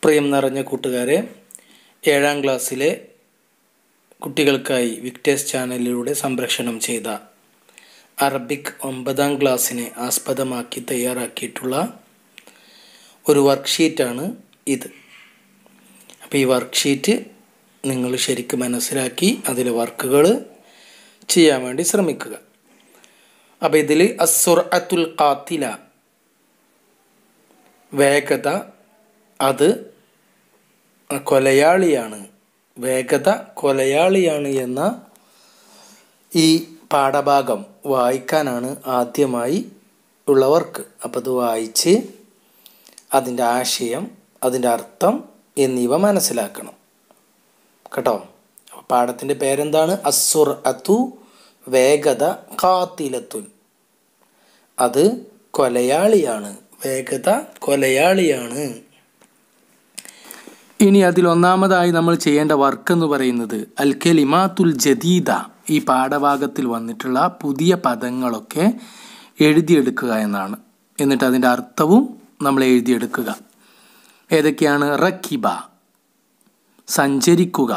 പ്രിയം നിറഞ്ഞ കൂട്ടുകാരെ ഏഴാം ക്ലാസ്സിലെ കുട്ടികൾക്കായി വിക്ടേഴ്സ് ചാനലിലൂടെ സംപ്രേഷണം ചെയ്ത അറബിക് ഒമ്പതാം ക്ലാസ്സിനെ ആസ്പദമാക്കി തയ്യാറാക്കിയിട്ടുള്ള ഒരു വർക്ക്ഷീറ്റാണ് ഇത് അപ്പോൾ ഈ വർക്ക്ഷീറ്റ് നിങ്ങൾ ശരിക്കും മനസ്സിലാക്കി അതിലെ വർക്കുകൾ ചെയ്യാൻ വേണ്ടി ശ്രമിക്കുക അപ്പോൾ ഇതിൽ അസുർ അത്തുൽ കാത്തില വേഗത അത് കൊലയാളിയാണ് വേഗത കൊലയാളിയാണ് എന്ന ഈ പാഠഭാഗം വായിക്കാനാണ് ആദ്യമായി ഉള്ള വർക്ക് അപ്പോൾ അത് വായിച്ച് അതിൻ്റെ ആശയം അതിൻ്റെ അർത്ഥം എന്നിവ മനസ്സിലാക്കണം കേട്ടോ അപ്പോൾ പാഠത്തിൻ്റെ പേരെന്താണ് അസുർ അത്തു വേഗത കാത്തിലത്തുൻ അത് കൊലയാളിയാണ് വേഗത കൊലയാളിയാണ് ഇനി അതിൽ ഒന്നാമതായി നമ്മൾ ചെയ്യേണ്ട വർക്ക് എന്ന് പറയുന്നത് അൽ കെലിമാത്തുൽ ജദീദ ഈ പാഠഭാഗത്തിൽ വന്നിട്ടുള്ള പുതിയ പദങ്ങളൊക്കെ എഴുതിയെടുക്കുക എന്നാണ് എന്നിട്ട് അതിൻ്റെ അർത്ഥവും നമ്മൾ എഴുതിയെടുക്കുക ഏതൊക്കെയാണ് റക്കിബ സഞ്ചരിക്കുക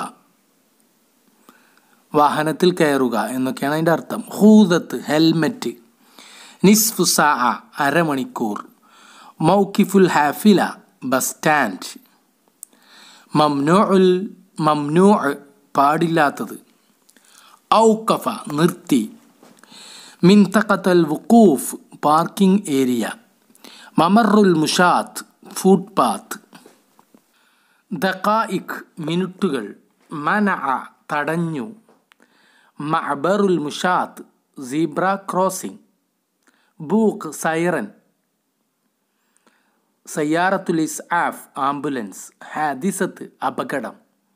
വാഹനത്തിൽ കയറുക എന്നൊക്കെയാണ് അതിൻ്റെ അർത്ഥം ഹൂദത്ത് ഹെൽമറ്റ് നിസ്ഫു സാ അരമണിക്കൂർ മൗക്കിഫുൽ ഹാഫില ബസ് സ്റ്റാൻഡ് മംനു ഉൽ മംനു പാടില്ലാത്തത് ഔക്കഫ നിർത്തി മിൻതഖത്തൽ വുക്കൂഫ് പാർക്കിംഗ് ഏരിയ മമറുൽ മുഷാത്ത് ഫുട്പാത്ത് ദഖായിഖ് മിനിറ്റുകൾ മന തടഞ്ഞു മഅബറുൽ മുഷാത്ത് സീബ്ര ക്രോസിംഗ് ബൂക്ക് സൈറൻ സയ്യാറത്തുൽ ഇസ്ആഫ് ആംബുലൻസ് ഹാദിസത്ത് അപകടം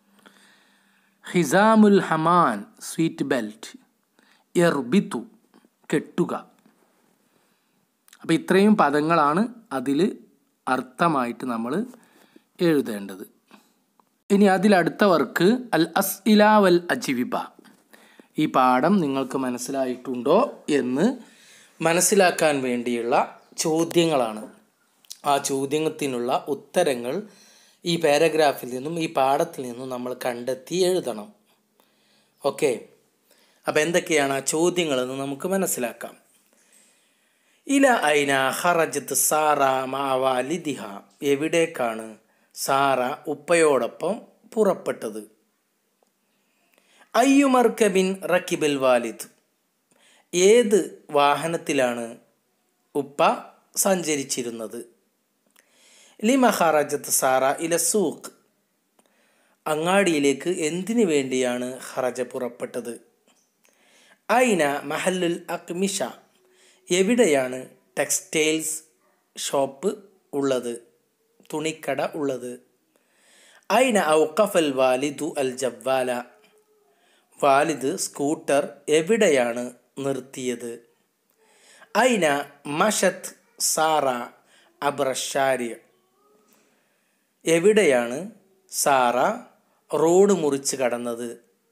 ഹിസാമുൽ ഹമാൻ സ്വീറ്റ് ബെൽറ്റ് എർബിത്തു കെട്ടുക അപ്പോൾ ഇത്രയും പദങ്ങളാണ് അതിൽ അർത്ഥമായിട്ട് നമ്മൾ എഴുതേണ്ടത് ഇനി അതിലടുത്ത വർക്ക് അൽ അസ് ഇലാവൽ അജിവിബ ഈ പാഠം നിങ്ങൾക്ക് മനസ്സിലായിട്ടുണ്ടോ എന്ന് മനസ്സിലാക്കാൻ വേണ്ടിയുള്ള ചോദ്യങ്ങളാണ് ആ ചോദ്യത്തിനുള്ള ഉത്തരങ്ങൾ ഈ പാരഗ്രാഫിൽ നിന്നും ഈ പാഠത്തിൽ നിന്നും നമ്മൾ കണ്ടെത്തി എഴുതണം ഓക്കെ അപ്പോൾ എന്തൊക്കെയാണ് ആ ചോദ്യങ്ങളെന്ന് നമുക്ക് മനസ്സിലാക്കാം ഇല ഐന ഹറജത്ത് സാറ മാവാലിദിഹ എവിടേക്കാണ് സാറ ഉപ്പയോടൊപ്പം പുറപ്പെട്ടത് അയ്യുമർക്കബിൻ റക്കിബിൽ വാലിദ് ഏത് വാഹനത്തിലാണ് ഉപ്പ സഞ്ചരിച്ചിരുന്നത് ലിമ ഹറജത്ത് സാറ ഇല സൂഖ് അങ്ങാടിയിലേക്ക് എന്തിനു വേണ്ടിയാണ് ഹറജ പുറപ്പെട്ടത് ഐന മഹല്ലുൽ അക്മിഷ എവിടെയാണ് ടെക്സ്റ്റൈൽസ് ഷോപ്പ് ഉള്ളത് തുണിക്കട ഉള്ളത് ഐന ഔക്കഫൽ വാലിദു അൽ ജവ്വാല വാലിദ് സ്കൂട്ടർ എവിടെയാണ് നിർത്തിയത് ഐന മഷത്ത് സാറ അബ്രഷാരി എവിടെയാണ് സാറ റോഡ് മുറിച്ച് കടന്നത്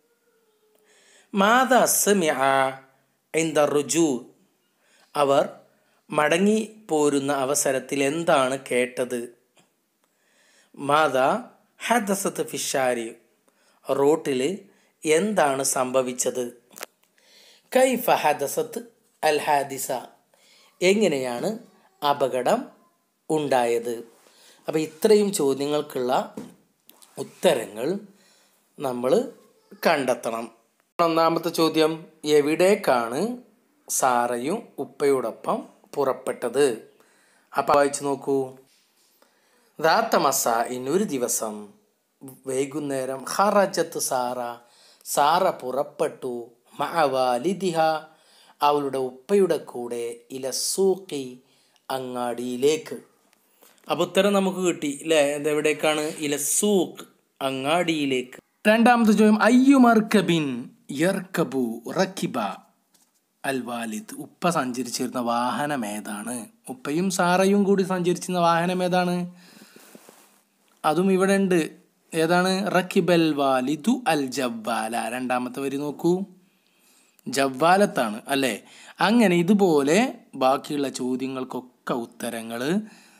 മാത സമിഅ ഇന്ദ റുജു അവർ മടങ്ങി പോരുന്ന അവസരത്തിൽ എന്താണ് കേട്ടത് മാത ഹദസത്ത് ഫിഷാരി റോട്ടിൽ എന്താണ് സംഭവിച്ചത് കൈഫ ഹദസത്ത് അൽ ഹാദിസ എങ്ങനെയാണ് അപകടം ഉണ്ടായത് അപ്പോൾ ഇത്രയും ചോദ്യങ്ങൾക്കുള്ള ഉത്തരങ്ങൾ നമ്മൾ കണ്ടെത്തണം ഒന്നാമത്തെ ചോദ്യം എവിടേക്കാണ് സാറയും ഉപ്പയോടൊപ്പം പുറപ്പെട്ടത് അപ്പം വായിച്ചു നോക്കൂ ദാത്തമസ ഇന്നൊരു ദിവസം വൈകുന്നേരം ഹറജത്ത് സാറ സാറ പുറപ്പെട്ടു മഅവാലിദിഹ അവളുടെ ഉപ്പയുടെ കൂടെ ഇലസൂക്കി അങ്ങാടിയിലേക്ക് അപ്പോൾ ഉത്തരം നമുക്ക് കിട്ടി അല്ലേ ഇതെവിടേക്കാണ് ഇലസൂക്ക് അങ്ങാടിയിലേക്ക് രണ്ടാമത്തെ ചോദ്യം അയ്യുമർക്കബിൻ യർക്കബു റക്കിബ അൽ വാലിദ് ഉപ്പ സഞ്ചരിച്ചിരുന്ന വാഹനം ഏതാണ് ഉപ്പയും സാറയും കൂടി സഞ്ചരിച്ചിരുന്ന വാഹനം ഏതാണ് അതും ഇവിടെ ഉണ്ട് ഏതാണ് റക്കിബൽ വാലിദു അൽ ജവ്വാല രണ്ടാമത്തെ വരി നോക്കൂ ജവ്വാലത്താണ് അല്ലേ അങ്ങനെ ഇതുപോലെ ബാക്കിയുള്ള ചോദ്യങ്ങൾക്കൊക്കെ ഉത്തരങ്ങൾ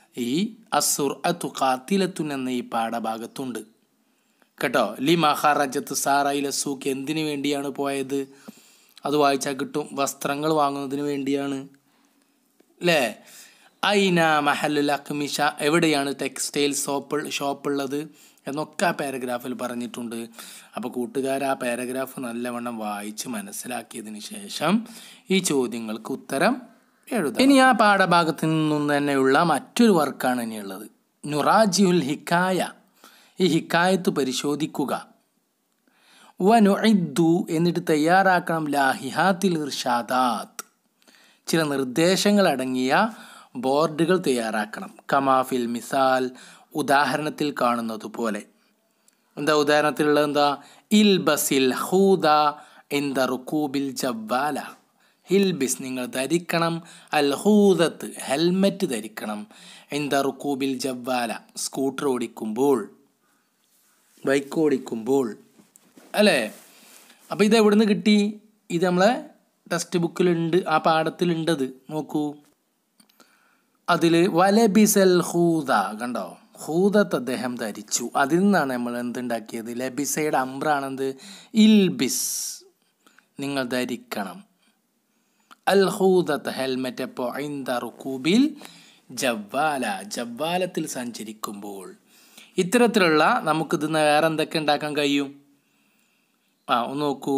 ഈ അസുർ അതു കാത്തിലത്തുൻ എന്ന ഈ പാഠഭാഗത്തുണ്ട് കേട്ടോ ലി മഹാറാജത്ത് സാറയില സൂക്ക് എന്തിനു വേണ്ടിയാണ് പോയത് അത് വായിച്ചാൽ കിട്ടും വസ്ത്രങ്ങൾ വാങ്ങുന്നതിന് വേണ്ടിയാണ് അല്ലേ ഐന മഹലുൽ അക്മിഷ എവിടെയാണ് ടെക്സ്റ്റൈൽ ഷോപ്പ് ഷോപ്പുള്ളത് എന്നൊക്കെ ആ പാരഗ്രാഫിൽ പറഞ്ഞിട്ടുണ്ട് അപ്പോൾ കൂട്ടുകാർ ആ പാരഗ്രാഫ് നല്ലവണ്ണം വായിച്ച് മനസ്സിലാക്കിയതിന് ശേഷം ഈ ചോദ്യങ്ങൾക്ക് ഉത്തരം എഴുതാം ഇനി ആ പാഠഭാഗത്ത് നിന്നും തന്നെയുള്ള മറ്റൊരു വർക്കാണ് ഇനിയുള്ളത് നുറാജിയുൽ ഹിക്കായ ഈ ഹിക്കായത്ത് പരിശോധിക്കുക വനുഇദ്ദു എന്നിട്ട് തയ്യാറാക്കണം ലാഹിഹാത്തിൽ ഇർഷാദാത്ത് ചില നിർദ്ദേശങ്ങൾ അടങ്ങിയ ബോർഡുകൾ തയ്യാറാക്കണം കമാഫിൽ മിസാൽ ഉദാഹരണത്തിൽ കാണുന്നത് പോലെ എന്താ ഉദാഹരണത്തിലുള്ളത് എന്താ ഇൽബസിൽ ഹൂദ എന്താ റുക്കൂബിൽ ജവ്വാല ഹിൽബിസ് നിങ്ങൾ ധരിക്കണം അൽ ഹൂദത്ത് ഹെൽമറ്റ് ധരിക്കണം എന്താ റുക്കൂബിൽ ജവ്വാല സ്കൂട്ടർ ഓടിക്കുമ്പോൾ ബൈക്ക് ഓടിക്കുമ്പോൾ അല്ലേ അപ്പോൾ ഇത് എവിടുന്ന് കിട്ടി ഇത് നമ്മളെ ടെക്സ്റ്റ് ബുക്കിലുണ്ട് ആ പാഠത്തിലുണ്ടത് നോക്കൂ അതിൽ വലബിസൽ ഹൂദ കണ്ടോ ഹൂദത്ത് അദ്ദേഹം ധരിച്ചു അതിൽ നിന്നാണ് നമ്മൾ എന്തുണ്ടാക്കിയത് ലബിസയുടെ അമ്രാണെന്ത് ഇൽബിസ് നിങ്ങൾ ധരിക്കണം അൽ ഹൂദത്ത് ഹെൽമെറ്റ് എപ്പോൾ ഐന്ത റുക്കൂബിൽ ജവ്വാല ജവ്വാലത്തിൽ സഞ്ചരിക്കുമ്പോൾ ഇത്തരത്തിലുള്ള നമുക്കിത് വേറെ എന്തൊക്കെ ഉണ്ടാക്കാൻ കഴിയും ആ ഒന്ന് നോക്കൂ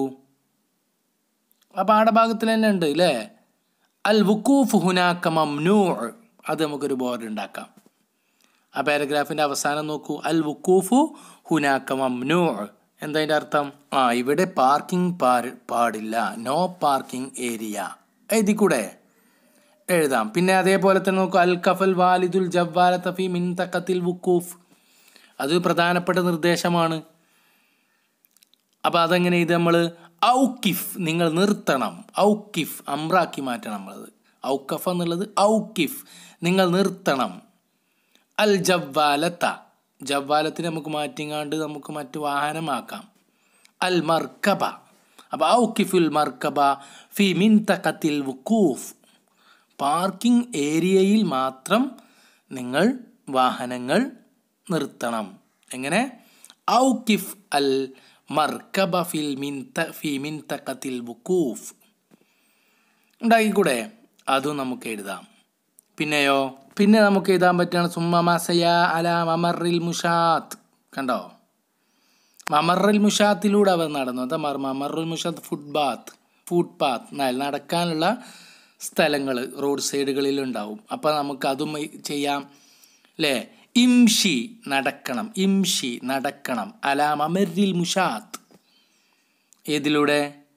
ആ പാഠഭാഗത്തിൽ തന്നെ ഉണ്ട് അല്ലേ അൽ വുക്കൂഫ് ഹുനാക്ക മംനൂ അത് നമുക്കൊരു ബോർഡ് ഉണ്ടാക്കാം ആ പാരഗ്രാഫിൻ്റെ അവസാനം നോക്കൂ അൽ വുക്കൂഫു ഹുനാക്ക മംനൂ എന്താ അതിൻ്റെ അർത്ഥം ആ ഇവിടെ പാർക്കിംഗ് പാടില്ല നോ പാർക്കിംഗ് ഏരിയ എഴുതി കൂടെ എഴുതാം പിന്നെ അതേപോലെ തന്നെ നോക്കൂ അൽ കഫൽ വാലിദുൽ ജവ്വാല തഫി മിൻ തക്കത്തിൽ വുക്കൂഫ് അത് പ്രധാനപ്പെട്ട നിർദ്ദേശമാണ് അപ്പോൾ അതെങ്ങനെ ഇത് നമ്മൾ ഔക്കിഫ് നിങ്ങൾ നിർത്തണം ഔക്കിഫ് അമ്രാക്കി മാറ്റണം നമ്മളത് ഔക്കഫ് എന്നുള്ളത് ഔക്കിഫ് നിങ്ങൾ നിർത്തണം അൽ ജവ്വാലത്ത ജവ്വാലത്തിന് നമുക്ക് മാറ്റിങ്ങാണ്ട് നമുക്ക് മറ്റു വാഹനമാക്കാം അൽ മർക്കബ അപ്പോൾ ഔക്കിഫുൽ മർക്കബ ഫി മിൻ തക്കത്തിൽ വുക്കൂഫ് പാർക്കിംഗ് ഏരിയയിൽ മാത്രം നിങ്ങൾ വാഹനങ്ങൾ നിർത്തണം എങ്ങനെ ഔക്കിഫ് അൽ മർക്കബ ഫിൽ മിൻത ഫി മിൻതക്കത്തിൽ വുക്കൂഫ് ഉണ്ടാക്കിക്കൂടെ അതും നമുക്ക് എഴുതാം പിന്നെയോ പിന്നെ നമുക്ക് എഴുതാൻ പറ്റുകയാണ് സുമ്മ മസയ അല മമറിൽ മുഷാത്ത് കണ്ടോ മമറിൽ മുഷാത്തിലൂടെ അവർ നടന്നു എന്താ മമറുൽ മുഷാത്ത് ഫുട്പാത്ത് ഫുട്പാത്ത് നടക്കാനുള്ള സ്ഥലങ്ങൾ റോഡ് സൈഡുകളിൽ ഉണ്ടാവും അപ്പോൾ നമുക്ക് അതും ചെയ്യാം അല്ലേ ഇംഷി നടക്കണം ഇംഷി നടക്കണം അലാം അമരിൽ മുഷാത്ത് ഏതിലൂടെ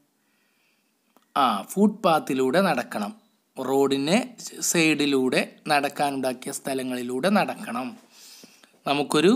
ആ ഫുട്പാത്തിലൂടെ നടക്കണം റോഡിനെ സൈഡിലൂടെ നടക്കാനുണ്ടാക്കിയ സ്ഥലങ്ങളിലൂടെ നടക്കണം നമുക്കൊരു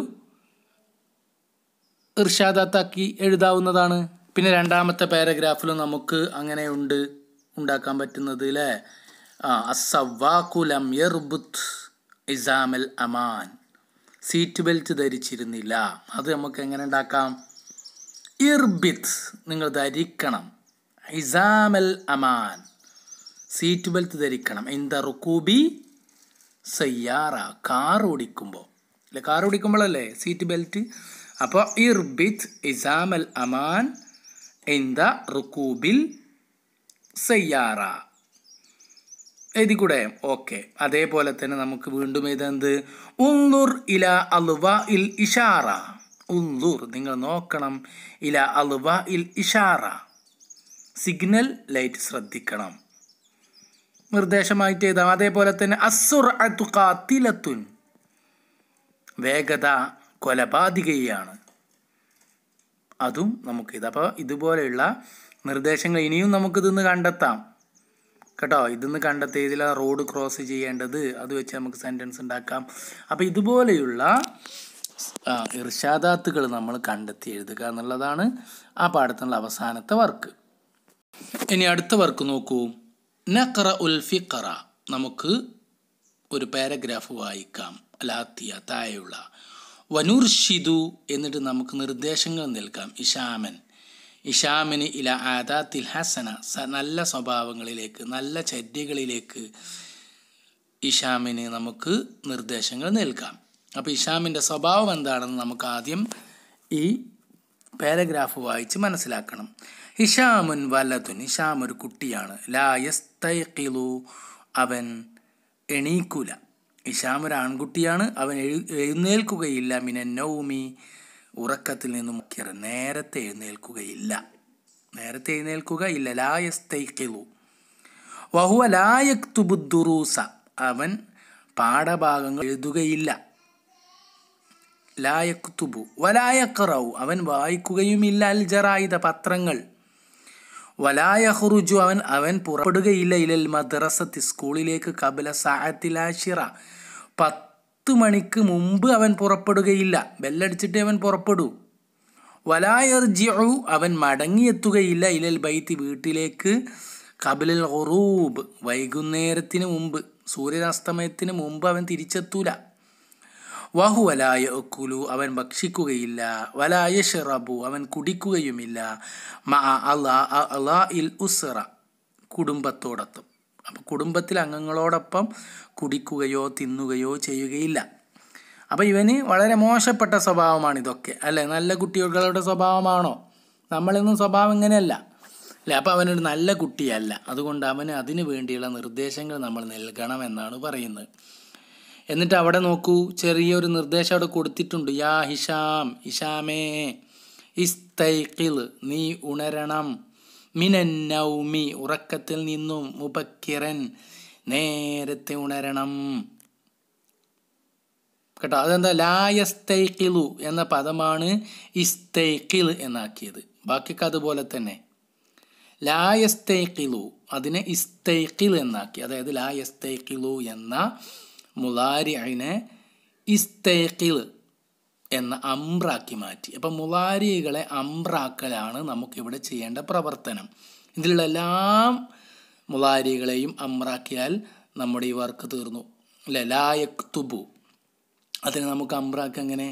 ഇർഷാദാത്താക്കി എഴുതാവുന്നതാണ് പിന്നെ രണ്ടാമത്തെ പാരഗ്രാഫിലും നമുക്ക് അങ്ങനെ ഉണ്ട് ഉണ്ടാക്കാൻ പറ്റുന്നത് അല്ലേ ആ അസവാക്കുലം യർബുത്ത് ഇസാമൽ അമാൻ സീറ്റ് ബെൽറ്റ് ധരിച്ചിരുന്നില്ല അത് നമുക്ക് എങ്ങനെ ഉണ്ടാക്കാം ഇർബിത്ത് നിങ്ങൾ ധരിക്കണം ഇസാമൽ അമാൻ സീറ്റ് ബെൽറ്റ് ധരിക്കണം ഇന്ത റുക്കൂബി സയ്യാറ കാർ ഓടിക്കുമ്പോൾ അല്ലെ കാർ ഓടിക്കുമ്പോഴല്ലേ സീറ്റ് ബെൽറ്റ് അപ്പോൾ ഇർബിത്ത് ഇസാമൽ അമാൻ ഇന്ത റുക്കൂബിൽ സയ്യാറ എഴുതിക്കൂടെ ഓക്കെ അതേപോലെ തന്നെ നമുക്ക് വീണ്ടും എഴുതുന്നത് ഉന്തുർ ഇല അലുവ ഇൽ ഇഷാറ ഉന്തുർ നിങ്ങൾ നോക്കണം ഇല അലുവ ഇൽ ഇഷാറ സിഗ്നൽ ലൈറ്റ് ശ്രദ്ധിക്കണം നിർദ്ദേശമായിട്ട് എഴുതാം അതേപോലെ തന്നെ അസുർ കാത്തിലത്തുൻ വേഗത കൊലപാതികയാണ് അതും നമുക്ക് ഇത് അപ്പോൾ ഇതുപോലെയുള്ള നിർദ്ദേശങ്ങൾ ഇനിയും നമുക്കിതൊന്ന് കണ്ടെത്താം കേട്ടോ ഇതൊന്ന് കണ്ടെത്തി ഇതിൽ റോഡ് ക്രോസ് ചെയ്യേണ്ടത് അത് വെച്ച് നമുക്ക് സെൻറ്റൻസ് ഉണ്ടാക്കാം അപ്പോൾ ഇതുപോലെയുള്ള ഇർഷാദാത്തുകൾ നമ്മൾ കണ്ടെത്തി എഴുതുക എന്നുള്ളതാണ് ആ പാഠത്തിനുള്ള അവസാനത്തെ വർക്ക് ഇനി അടുത്ത വർക്ക് നോക്കൂ നഖറ ഉൽ ഫിഖറ നമുക്ക് ഒരു പാരഗ്രാഫ് വായിക്കാം ലാത്തിയ താഴെയുള്ള വനുർഷിദു എന്നിട്ട് നമുക്ക് നിർദ്ദേശങ്ങൾ നൽകാം ഇഷാമൻ ഇഷാമിന് ഇല ആദാത്തിൽ ഹസന സ നല്ല സ്വഭാവങ്ങളിലേക്ക് നല്ല ചര്യകളിലേക്ക് ഇഷാമിന് നമുക്ക് നിർദ്ദേശങ്ങൾ നൽകാം അപ്പോൾ ഇഷാമിൻ്റെ സ്വഭാവം എന്താണെന്ന് നമുക്ക് ആദ്യം ഈ പാരഗ്രാഫ് വായിച്ച് മനസ്സിലാക്കണം ഹിഷാമുൻ വലതുൻ ഹിഷാം ഒരു കുട്ടിയാണ് ലായസ്തൈഖിലു അവൻ എണീക്കൂല ഹിഷാം ഒരു ആൺകുട്ടിയാണ് അവൻ എഴു എഴുന്നേൽക്കുകയില്ല മിനന്നൗമി ഉറക്കത്തിൽ നിന്നും മുഖ്യർ നേരത്തെ എഴുന്നേൽക്കുകയില്ല നേരത്തെ എഴുന്നേൽക്കുക ഇല്ല ലായസ്തൈഖിലു വഹുവ ലായക്തുബുദ്ദുറൂസ അവൻ പാഠഭാഗങ്ങൾ എഴുതുകയില്ല ലായക്തുബു വലായക്കറവു അവൻ വായിക്കുകയുമില്ല അൽ ജറായിദ പത്രങ്ങൾ വലായഹുറുജു അവൻ അവൻ പുറപ്പെടുകയില്ല ഇലൽ മദ്രസത്തി സ്കൂളിലേക്ക് കബല സാഹത്തിലാഷിറ പത്ത് മണിക്ക് മുമ്പ് അവൻ പുറപ്പെടുകയില്ല ബെല്ലടിച്ചിട്ടേ അവൻ പുറപ്പെടൂ വലായർജിഉ അവൻ മടങ്ങിയെത്തുകയില്ല ഇലൽ ബൈത്തി വീട്ടിലേക്ക് കബിലൽ ഹുറൂബ് വൈകുന്നേരത്തിന് മുമ്പ് സൂര്യനാസ്തമയത്തിന് മുമ്പ് അവൻ തിരിച്ചെത്തൂല വഹു വലായ ഒക്കുലു അവൻ ഭക്ഷിക്കുകയില്ല വലായ ഷെറബു അവൻ കുടിക്കുകയുമില്ല മ അലാ അലാ ഇൽ ഉസ്റ കുടുംബത്തോടൊപ്പം അപ്പം കുടുംബത്തിൽ അംഗങ്ങളോടൊപ്പം കുടിക്കുകയോ തിന്നുകയോ ചെയ്യുകയില്ല അപ്പം ഇവന് വളരെ മോശപ്പെട്ട സ്വഭാവമാണ് ഇതൊക്കെ അല്ലേ നല്ല കുട്ടികളുടെ സ്വഭാവമാണോ നമ്മളൊന്നും സ്വഭാവം ഇങ്ങനെയല്ല അല്ലേ അപ്പം അവനൊരു നല്ല കുട്ടിയല്ല അതുകൊണ്ട് അവന് അതിനു വേണ്ടിയുള്ള നിർദ്ദേശങ്ങൾ നമ്മൾ നൽകണം എന്നാണ് പറയുന്നത് എന്നിട്ട് അവിടെ നോക്കൂ ചെറിയൊരു നിർദ്ദേശം അവിടെ കൊടുത്തിട്ടുണ്ട് യാ ഹിഷാം ഹിഷാമേ ഇസ്തൈഖിൽ നീ ഉണരണം മിനന്നൗമി ഉറക്കത്തിൽ നിന്നും മുബക്കിറൻ നേരത്തെ ഉണരണം കേട്ടോ അതെന്താ ലായസ്തൈഖിലു എന്ന പദമാണ് ഇസ്തൈഖിൽ എന്നാക്കിയത് ബാക്കിയൊക്കെ അതുപോലെ തന്നെ ലായസ്തൈഖിലു അതിനെ ഇസ്തൈഖിൽ എന്നാക്കി അതായത് ലായസ്തൈഖിലു എന്ന മുലാരിനെ ഇസ്തൈഖിൽ എന്ന അമ്രാക്കി മാറ്റി അപ്പം മുലാരികളെ അമ്രാക്കലാണ് നമുക്കിവിടെ ചെയ്യേണ്ട പ്രവർത്തനം ഇതിലുള്ള എല്ലാ മുലാരികളെയും അമ്രാക്കിയാൽ നമ്മുടെ ഈ വർക്ക് തീർന്നു അല്ലെ ലായക്തുബു അതിന് നമുക്ക് അമ്രാക്ക് എങ്ങനെ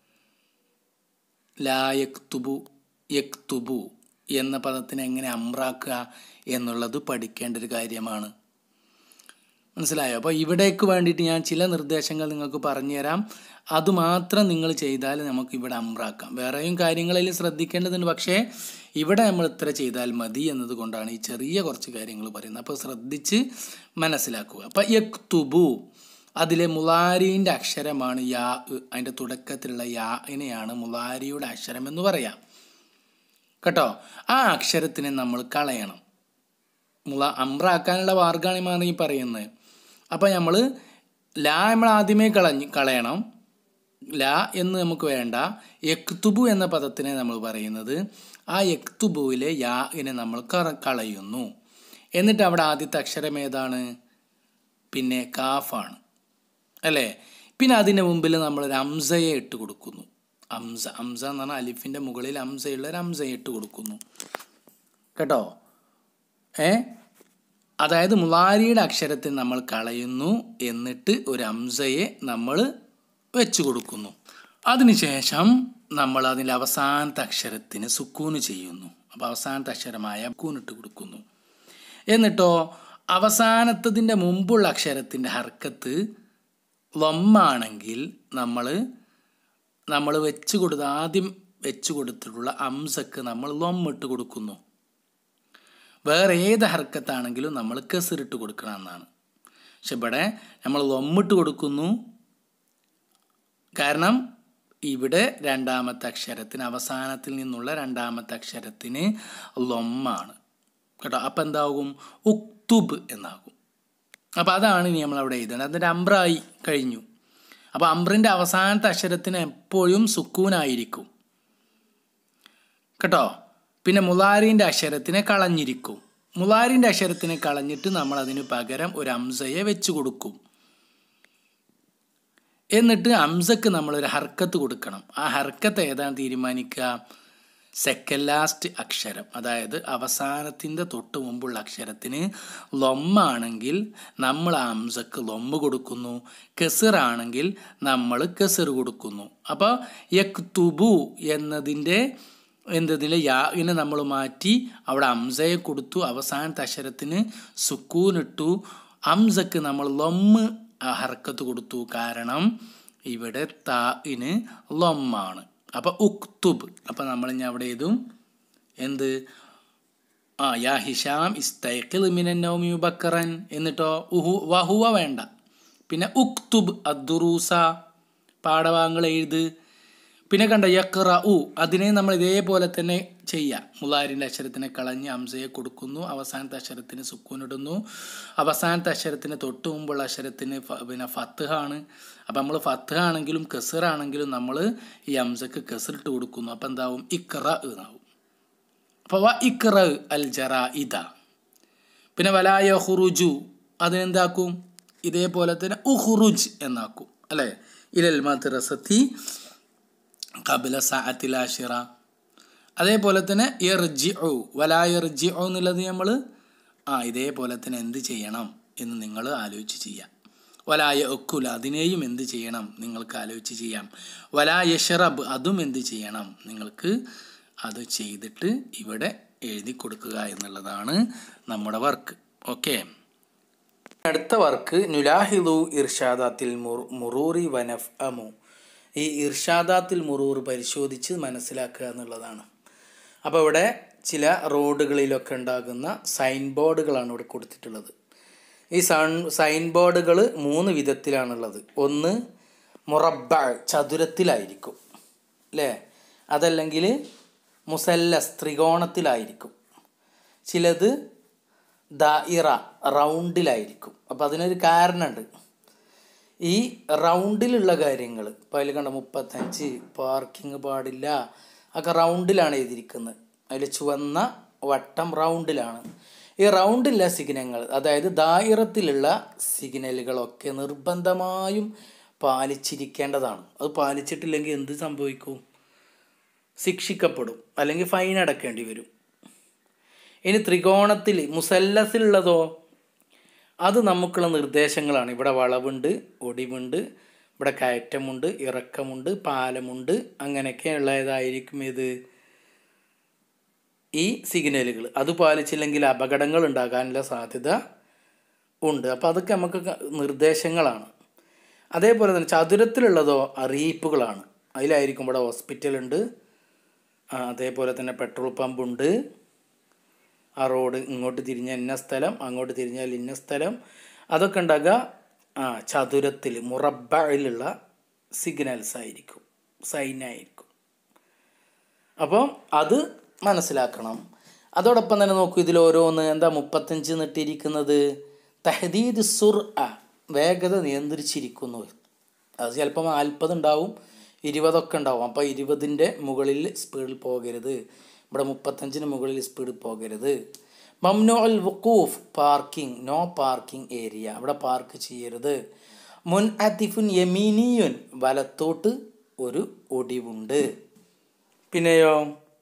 ലായക്തുബു യക്തുബു എന്ന പദത്തിന് എങ്ങനെ അമ്രാക്കുക എന്നുള്ളത് പഠിക്കേണ്ട ഒരു കാര്യമാണ് മനസ്സിലായോ അപ്പോൾ ഇവിടേക്ക് വേണ്ടിയിട്ട് ഞാൻ ചില നിർദ്ദേശങ്ങൾ നിങ്ങൾക്ക് പറഞ്ഞുതരാം അതുമാത്രം നിങ്ങൾ ചെയ്താൽ നമുക്ക് ഇവിടെ അമ്രാക്കാം വേറെയും കാര്യങ്ങളിൽ ശ്രദ്ധിക്കേണ്ടതുണ്ട് പക്ഷേ ഇവിടെ നമ്മൾ ഇത്ര ചെയ്താൽ മതി എന്നതുകൊണ്ടാണ് ഈ ചെറിയ കുറച്ച് കാര്യങ്ങൾ പറയുന്നത് അപ്പോൾ ശ്രദ്ധിച്ച് മനസ്സിലാക്കുക അപ്പോൾ യക്തുബു അതിലെ മുലാരീൻ്റെ അക്ഷരമാണ് യാ അതിൻ്റെ തുടക്കത്തിലുള്ള യാനെയാണ് മുലാരിയുടെ അക്ഷരം എന്ന് പറയാം കേട്ടോ ആ അക്ഷരത്തിനെ നമ്മൾ കളയണം മുള അമ്രാക്കാനുള്ള മാർഗമാണ് ഈ പറയുന്നത് അപ്പോൾ നമ്മൾ ലാ നമ്മൾ ആദ്യമേ കളഞ്ഞ് കളയണം ലാ എന്ന് നമുക്ക് വേണ്ട യക്തുബു എന്ന പദത്തിനെ നമ്മൾ പറയുന്നത് ആ യക്തുബുവിലെ യാഇനെ നമ്മൾ കറ കളയുന്നു എന്നിട്ട് അവിടെ ആദ്യത്തെ അക്ഷരം ഏതാണ് പിന്നെ കാഫാണ് അല്ലേ പിന്നെ അതിൻ്റെ മുമ്പിൽ നമ്മളൊരു അംസയെ ഇട്ട് കൊടുക്കുന്നു അംസ അംസ എന്ന് പറഞ്ഞാൽ അലിഫിൻ്റെ മുകളിൽ അംസയുള്ള ഒരു അംസയെ ഇട്ട് കൊടുക്കുന്നു കേട്ടോ ഏ അതായത് മുലാരിയുടെ അക്ഷരത്തിൽ നമ്മൾ കളയുന്നു എന്നിട്ട് ഒരു അംസയെ നമ്മൾ വെച്ചു കൊടുക്കുന്നു അതിനുശേഷം നമ്മൾ അതിൻ്റെ അവസാനത്തെ അക്ഷരത്തിന് സുക്കൂന് ചെയ്യുന്നു അപ്പോൾ അവസാനത്തെ അക്ഷരമായ കൂനിട്ട് കൊടുക്കുന്നു എന്നിട്ടോ അവസാനത്തതിൻ്റെ മുമ്പുള്ള അക്ഷരത്തിൻ്റെ ഹർക്കത്ത് ലൊമ്മാണെങ്കിൽ നമ്മൾ നമ്മൾ വെച്ച് കൊടുത്ത ആദ്യം വെച്ച് കൊടുത്തിട്ടുള്ള അംസക്ക് നമ്മൾ ലൊമ്മിട്ട് കൊടുക്കുന്നു വേറെ ഏത് ഹർക്കത്താണെങ്കിലും നമ്മൾ കെസിറിട്ട് കൊടുക്കണം എന്നാണ് പക്ഷെ ഇവിടെ നമ്മൾ ലൊമ്മിട്ട് കൊടുക്കുന്നു കാരണം ഇവിടെ രണ്ടാമത്തെ അക്ഷരത്തിന് അവസാനത്തിൽ നിന്നുള്ള രണ്ടാമത്തെ അക്ഷരത്തിന് ലൊമ്മാണ് കേട്ടോ അപ്പം എന്താകും ഉക്തുബ് എന്നാകും അപ്പോൾ അതാണ് ഇനി നമ്മളവിടെ എഴുതേണ്ടത് അതിൻ്റെ അമ്പ്രായി കഴിഞ്ഞു അപ്പോൾ അമ്രിൻ്റെ അവസാനത്തെ അക്ഷരത്തിന് എപ്പോഴും സുക്കൂനായിരിക്കും കേട്ടോ പിന്നെ മുലാരിൻ്റെ അക്ഷരത്തിനെ കളഞ്ഞിരിക്കും മുലാരിൻ്റെ അക്ഷരത്തിനെ കളഞ്ഞിട്ട് നമ്മൾ അതിന് പകരം ഒരു അംസയെ വെച്ച് കൊടുക്കും എന്നിട്ട് അംസക്ക് നമ്മളൊരു ഹർക്കത്ത് കൊടുക്കണം ആ ഹർക്കത്ത് ഏതാണ് തീരുമാനിക്കുക സെക്കൻഡ് ലാസ്റ്റ് അക്ഷരം അതായത് അവസാനത്തിൻ്റെ തൊട്ട് മുമ്പുള്ള അക്ഷരത്തിന് ലൊമ്മാണെങ്കിൽ നമ്മൾ ആ അംസക്ക് ലൊമ്മ് കൊടുക്കുന്നു കെസിറാണെങ്കിൽ നമ്മൾ കെസിർ കൊടുക്കുന്നു അപ്പോൾ യക്തുബു എന്നതിൻ്റെ എന്നതിലെ യാഇനെ നമ്മൾ മാറ്റി അവിടെ അംസയെ കൊടുത്തു അവസാനത്തെ അക്ഷരത്തിന് സുക്കൂനിട്ടു അംസക്ക് നമ്മൾ ലൊമ്മ് ഹർക്കത്ത് കൊടുത്തു കാരണം ഇവിടെ താഇന് ലൊമ്മാണ് അപ്പോൾ ഉക്തുബ് അപ്പോൾ നമ്മൾ ഇനി അവിടെ എഴുതും എന്ത് ആ യാ ഹിഷാം ഇസ്തൈഖിൽ മിനൻ നൗമി മുബക്കറൻ എന്നിട്ടോ ഉഹു വഹുവ വേണ്ട പിന്നെ ഉക്തുബ് അദ്ദുറൂസ പാഠഭാഗങ്ങൾ എഴുത് പിന്നെ കണ്ട യക്റ ഉ അതിനെ നമ്മൾ ഇതേപോലെ തന്നെ ചെയ്യാം മുലാരിൻ്റെ അക്ഷരത്തിനെ കളഞ്ഞ് അംസയെ കൊടുക്കുന്നു അവസാനത്തെ അക്ഷരത്തിന് സുക്കൂനിടുന്നു അവസാനത്തെ അക്ഷരത്തിന് തൊട്ട് മുമ്പുള്ള അക്ഷരത്തിന് ഫ- പിന്നെ ഫത്ത്ഹാണ് അപ്പം നമ്മൾ ഫത്ത്ഹാണെങ്കിലും കെസറാണെങ്കിലും നമ്മൾ ഈ അംസക്ക് കെസറിട്ട് കൊടുക്കുന്നു അപ്പം എന്താവും ഇക്റ എന്നാവും അപ്പോൾ വ ഇക്റ അൽ ജറ ഇത പിന്നെ വലായ ഹുറുജു അതിനെന്താക്കും ഇതേപോലെ തന്നെ ഉഹുറുജ് എന്നാക്കും അല്ലേ ഇലൽ മദ്രസത്തി കബില സാഅത്തിലാഷിറ അതേപോലെ തന്നെ എർജി ഒ വലായർജി ഒ എന്നുള്ളത് നമ്മൾ ആ ഇതേപോലെ തന്നെ എന്ത് ചെയ്യണം എന്ന് നിങ്ങൾ ആലോചിച്ച് ചെയ്യാം വലായ ഒക്കുല അതിനെയും എന്ത് ചെയ്യണം നിങ്ങൾക്ക് ആലോചിച്ച് ചെയ്യാം വലായ ഷറബ് അതും എന്ത് ചെയ്യണം നിങ്ങൾക്ക് അത് ചെയ്തിട്ട് ഇവിടെ എഴുതി കൊടുക്കുക എന്നുള്ളതാണ് നമ്മുടെ വർക്ക് ഓക്കെ അടുത്ത വർക്ക് നുലാഹിദു ഇർഷാദാത്തിൽ മുർ- മുറൂറി വനഫ് അമു ഈ ഇർഷാദാത്തിൽ മുറൂർ പരിശോധിച്ച് മനസ്സിലാക്കുക എന്നുള്ളതാണ് അപ്പോൾ ഇവിടെ ചില റോഡുകളിലൊക്കെ ഉണ്ടാകുന്ന സൈൻ ബോർഡുകളാണ് ഇവിടെ കൊടുത്തിട്ടുള്ളത് ഈ സൺ സൈൻ ബോർഡുകൾ മൂന്ന് വിധത്തിലാണുള്ളത് ഒന്ന് മുറബ ചതുരത്തിലായിരിക്കും അല്ലേ അതല്ലെങ്കിൽ മുസല്ലസ് ത്രികോണത്തിലായിരിക്കും ചിലത് ദായിറ റൗണ്ടിലായിരിക്കും അപ്പോൾ അതിനൊരു കാരണമുണ്ട് ഈ റൗണ്ടിലുള്ള കാര്യങ്ങൾ ഇപ്പോൾ അതിൽ കണ്ട മുപ്പത്തഞ്ച് പാർക്കിംഗ് പാടില്ല ഒക്കെ റൗണ്ടിലാണ് എഴുതിയിരിക്കുന്നത് അതിൽ ചുവന്ന വട്ടം റൗണ്ടിലാണ് ഈ റൗണ്ടിലുള്ള സിഗ്നലുകൾ അതായത് ദായിറത്തിലുള്ള സിഗ്നലുകളൊക്കെ നിർബന്ധമായും പാലിച്ചിരിക്കേണ്ടതാണ് അത് പാലിച്ചിട്ടില്ലെങ്കിൽ എന്ത് സംഭവിക്കും ശിക്ഷിക്കപ്പെടും അല്ലെങ്കിൽ ഫൈൻ അടക്കേണ്ടി വരും ഇനി ത്രികോണത്തിൽ മുസല്ലസിലുള്ളതോ അത് നമുക്കുള്ള നിർദ്ദേശങ്ങളാണ് ഇവിടെ വളവുണ്ട് ഒടിവുണ്ട് ഇവിടെ കയറ്റമുണ്ട് ഇറക്കമുണ്ട് പാലമുണ്ട് അങ്ങനെയൊക്കെ ഉള്ളതായിരിക്കും ഇത് ഈ സിഗ്നലുകൾ അത് പാലിച്ചില്ലെങ്കിൽ അപകടങ്ങൾ ഉണ്ടാകാനുള്ള സാധ്യത ഉണ്ട് അപ്പോൾ അതൊക്കെ നമുക്ക് ക- നിർദ്ദേശങ്ങളാണ് അതേപോലെ തന്നെ ചതുരത്തിലുള്ളതോ അറിയിപ്പുകളാണ് അതിലായിരിക്കും ഇവിടെ ഹോസ്പിറ്റലുണ്ട് ആ, അതേപോലെ തന്നെ പെട്രോൾ പമ്പുണ്ട് ആ റോഡ് ഇങ്ങോട്ട് തിരിഞ്ഞാൽ ഇന്ന സ്ഥലം അങ്ങോട്ട് തിരിഞ്ഞാൽ ഇന്ന സ്ഥലം അതൊക്കെ ഉണ്ടാകുക ആ ചതുരത്തിൽ മുറബയിലുള്ള സിഗ്നൽസ് ആയിരിക്കും സൈനായിരിക്കും അപ്പോൾ അത് മനസ്സിലാക്കണം അതോടൊപ്പം തന്നെ നോക്കൂ ഇതിൽ ഓരോന്ന് എന്താ മുപ്പത്തഞ്ച് നിട്ടിരിക്കുന്നത് തഹദീദ് സുർ അ വേഗത നിയന്ത്രിച്ചിരിക്കുന്നു അത് ചിലപ്പോൾ നാൽപ്പത് ഉണ്ടാവും ഇരുപതൊക്കെ ഉണ്ടാവും അപ്പോൾ ഇരുപതിൻ്റെ മുകളിൽ സ്പീഡിൽ പോകരുത് ഇവിടെ മുപ്പത്തഞ്ചിന് മുകളിൽ സ്പീഡിൽ പോകരുത് മംനു അൽ വുക്കൂഫ് പാർക്കിംഗ് നോ പാർക്കിംഗ് ഏരിയ അവിടെ പാർക്ക് ചെയ്യരുത് മുൻ അതിഫുൻ യമീനിയുൻ വലത്തോട്ട് ഒരു ഒടിവുണ്ട് പിന്നെയോ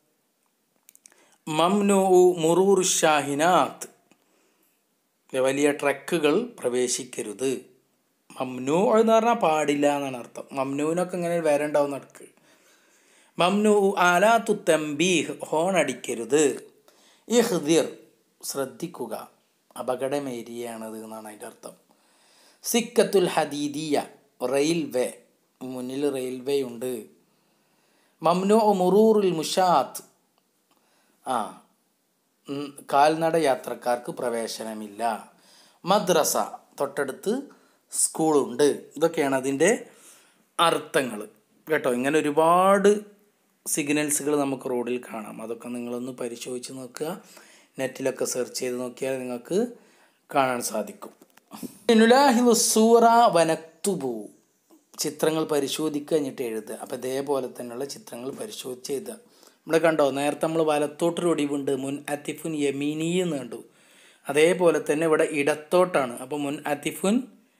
മംനു മുറൂർ ഷാഹിനാത്ത് വലിയ ട്രക്കുകൾ പ്രവേശിക്കരുത് മംനു എന്ന് പറഞ്ഞാൽ പാടില്ല എന്നാണ് അർത്ഥം മംനുവിനൊക്കെ ഇങ്ങനെ വരണ്ടാവും നടക്ക് മംനു ആലാത്തു തമ്പീഹ് ഹോൺ അടിക്കരുത് ഇഹ്ദിർ ശ്രദ്ധിക്കുക അപകടമേരിയാണത് എന്നാണ് അതിൻ്റെ അർത്ഥം സിക്കത്തുൽ ഹദീദിയ റെയിൽവേ മുന്നിൽ റെയിൽവേ ഉണ്ട് മംനു മുറൂറുൽ മുഷാത്ത് ആ ഉം, കാൽനട യാത്രക്കാർക്ക് പ്രവേശനമില്ല മദ്രസ തൊട്ടടുത്ത് സ്കൂളുണ്ട് ഇതൊക്കെയാണ് അതിൻ്റെ അർത്ഥങ്ങൾ കേട്ടോ ഇങ്ങനെ ഒരുപാട് സിഗ്നൽസുകൾ നമുക്ക് റോഡിൽ കാണാം അതൊക്കെ നിങ്ങളൊന്ന് പരിശോധിച്ച് നോക്കുക നെറ്റിലൊക്കെ സെർച്ച് ചെയ്ത് നോക്കിയാൽ നിങ്ങൾക്ക് കാണാൻ സാധിക്കും നുലാഹിദു സൂറ വനക്തുബു ചിത്രങ്ങൾ പരിശോധിക്കുക എന്നിട്ട് എഴുതുക അപ്പോൾ ഇതേപോലെ തന്നെയുള്ള ചിത്രങ്ങൾ പരിശോധിച്ച് എഴുതുക ഇവിടെ കണ്ടോ നേരത്തെ നമ്മൾ വലത്തോട്ടൊരു ഒടിവുണ്ട് മുൻ അത്തിഫുൻ യമീനി എന്ന് കണ്ടു അതേപോലെ തന്നെ ഇവിടെ ഇടത്തോട്ടാണ് അപ്പോൾ മുൻ അത്തിഫുൻ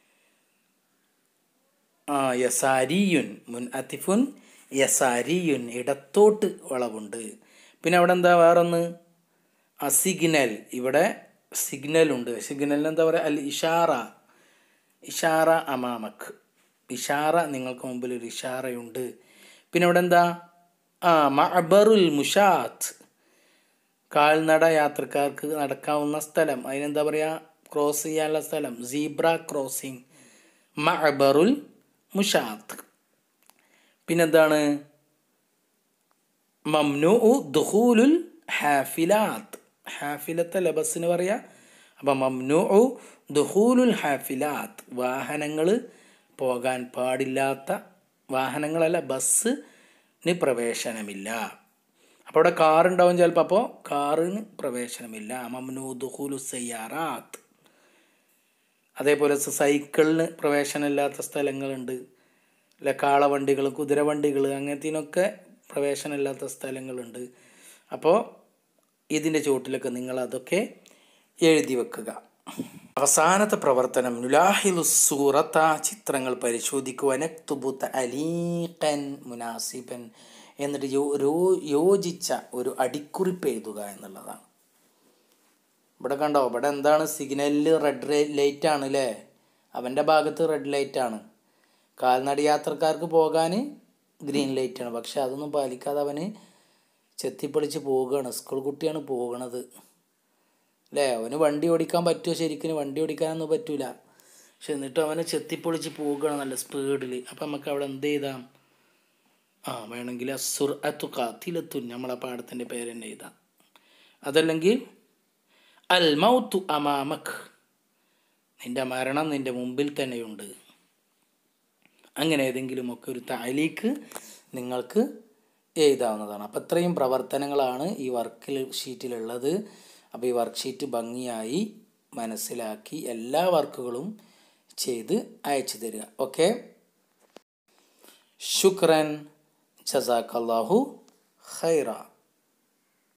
ആ യസാരിയുൻ മുൻ അത്തിഫുൻ യസാരിയുൻ ഇടത്തോട്ട് വളവുണ്ട് പിന്നെ അവിടെ എന്താ വേറൊന്ന് ആ സിഗ്നൽ ഇവിടെ സിഗ്നൽ ഉണ്ട് സിഗ്നലിന് എന്താ പറയുക അൽ ഇഷാറ ഇഷാറ അമാമക്ക് ഇഷാറ നിങ്ങൾക്ക് മുമ്പിൽ ഒരു ഇഷാറയുണ്ട് പിന്നെ ഇവിടെ എന്താ ആ മഅബറുൽ മുഷാത്ത് കാൽനട യാത്രക്കാർക്ക് നടക്കാവുന്ന സ്ഥലം അതിനെന്താ പറയുക ക്രോസ് ചെയ്യാനുള്ള സ്ഥലം സീബ്ര ക്രോസിംഗ് മഅബറുൽ മുഷാത്ത് പിന്നെന്താണ് മംനു ദുഹൂലുൽ ഹാഫിലാത്ത് ഹാഫിലത്തല്ല ബസ്സിന് പറയാ അപ്പം മംനു ദുഹൂലുൽ ഹാഫിലാത്ത് വാഹനങ്ങൾ പോകാൻ പാടില്ലാത്ത വാഹനങ്ങളല്ല ബസ്സിന് പ്രവേശനമില്ല അപ്പോൾ അവിടെ കാർ ഉണ്ടാവും ചിലപ്പോൾ അപ്പോൾ കാറിന് പ്രവേശനമില്ല മംനു ദുഹൂലു സയ്യാറാത്ത് അതേപോലെ സൈക്കിളിന് പ്രവേശനമില്ലാത്ത സ്ഥലങ്ങളുണ്ട് അല്ല കാളവണ്ടികൾ കുതിരവണ്ടികൾ അങ്ങനത്തേനൊക്കെ പ്രവേശനമില്ലാത്ത സ്ഥലങ്ങളുണ്ട് അപ്പോൾ ഇതിൻ്റെ ചുവട്ടിലൊക്കെ നിങ്ങൾ അതൊക്കെ എഴുതി വെക്കുക അവസാനത്തെ പ്രവർത്തനം നുലാഹിലു സൂറത്ത ചിത്രങ്ങൾ പരിശോധിക്കുവാൻ തുബുത്ത് അലീഖൻ മുനാസിബൻ എന്നിട്ട് യോ രോ- യോജിച്ച ഒരു അടിക്കുറിപ്പ് എഴുതുക എന്നുള്ളതാണ് ഇവിടെ കണ്ടോ ഇവിടെ എന്താണ് സിഗ്നലിൽ റെഡ് ലൈറ്റ് ആണ് അല്ലേ അവൻ്റെ ഭാഗത്ത് റെഡ് ലൈറ്റ് ആണ് കാൽനട യാത്രക്കാർക്ക് പോകാൻ ഗ്രീൻ ലൈറ്റ് ആണ് പക്ഷെ അതൊന്നും പാലിക്കാതെ അവന് ചെത്തിപ്പൊളിച്ച് പോവുകയാണ് സ്കൂൾ കുട്ടിയാണ് പോകണത് അല്ലേ അവന് വണ്ടി ഓടിക്കാൻ പറ്റുമോ ശരിക്കും വണ്ടി ഓടിക്കാനൊന്നും പറ്റൂല പക്ഷെ എന്നിട്ടും അവന് ചെത്തിപ്പൊളിച്ച് പോവുകയാണ് നല്ല സ്പീഡിൽ അപ്പം നമുക്ക് അവിടെ എന്ത് ചെയ്താം ആ വേണമെങ്കിൽ അസുർ അത്തു കാത്തിലെത്തും നമ്മളെ പാടത്തിൻ്റെ പേര് തന്നെ എഴുതാം അതല്ലെങ്കിൽ അൽ മൗത്തു അമാമക് നിന്റെ മരണം നിന്റെ മുമ്പിൽ തന്നെയുണ്ട് അങ്ങനെ ഏതെങ്കിലുമൊക്കെ ഒരു താലീക്ക് നിങ്ങൾക്ക് എഴുതാവുന്നതാണ് അപ്പോൾ ഇത്രയും പ്രവർത്തനങ്ങളാണ് ഈ വർക്ക് ഷീറ്റിലുള്ളത് അപ്പോൾ ഈ വർക്ക് ഷീറ്റ് ഭംഗിയായി മനസ്സിലാക്കി എല്ലാ വർക്കുകളും ചെയ്ത് അയച്ചു തരിക ഓക്കെ ശുക്രൻ ജസാഖല്ലാഹു ഖൈറ